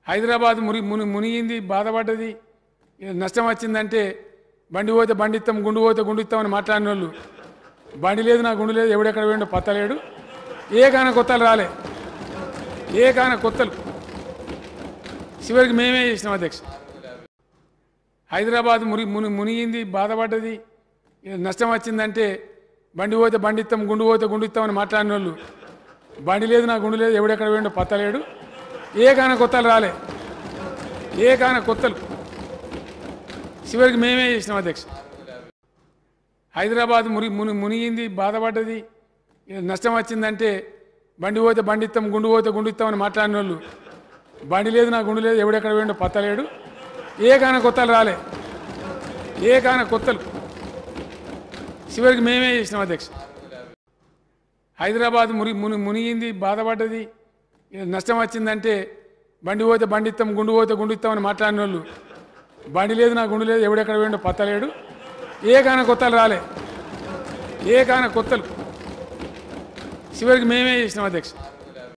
హైదరాబాద్ ముని ముని మునిగింది బాధపడ్డది ఇక నష్టం వచ్చిందంటే బండి పోతే బండి ఇస్తాం గుండు పోతే గుండు ఇస్తామని మాట్లాడిన వాళ్ళు బండి లేదు నా గుండు లేదు ఎవడెక్కడ పోయిండో పత్తలేడు ఏ కాన కొత్తలు రాలే ఏ కాన కొత్తలు చివరికి మేమే చేసినాం అధ్యక్ష హైదరాబాద్ ముని ముని మునిగింది బాధపడ్డది ఇక నష్టం వచ్చిందంటే బండి పోతే బండి ఇస్తాం గుండు పోతే గుండు ఇస్తామని మాట్లాడిన వాళ్ళు బండి లేదు నా గుండు లేదు ఎవడెక్కడ పోయిండో పత్తలేడు ఏ కాన కొత్తలు రాలే ఏ కాన కొత్తలు చివరికి మేమే చేసినాం అధ్యక్ష హైదరాబాద్ ముని ముని మునిగింది బాధపడ్డది ఇక నష్టం వచ్చిందంటే బండి పోతే బండి ఇస్తాం గుండు పోతే గుండు ఇస్తామని మాట్లాడిన వాళ్ళు బండి లేదు నా గుండు లేదు ఎవడెక్కడ పోయిండో పత్తలేడు ఏ కాన కొత్తలు రాలే ఏ కాన కొత్తలు చివరికి మేమే చేసినాం అధ్యక్ష హైదరాబాద్ ముని ముని మునిగింది బాధపడ్డది ఇక నష్టం వచ్చిందంటే బండి పోతే బండి ఇస్తాం గుండు పోతే గుండు ఇస్తామని మాట్లాడిన వాళ్ళు బండి లేదు నా గుండు లేదు ఎవడెక్కడ పోయిండో పత్తలేడు ఏ కాన కొత్తలు రాలే ఏ కాన కొత్తలు చివరికి మేమే చేసినాం అధ్యక్ష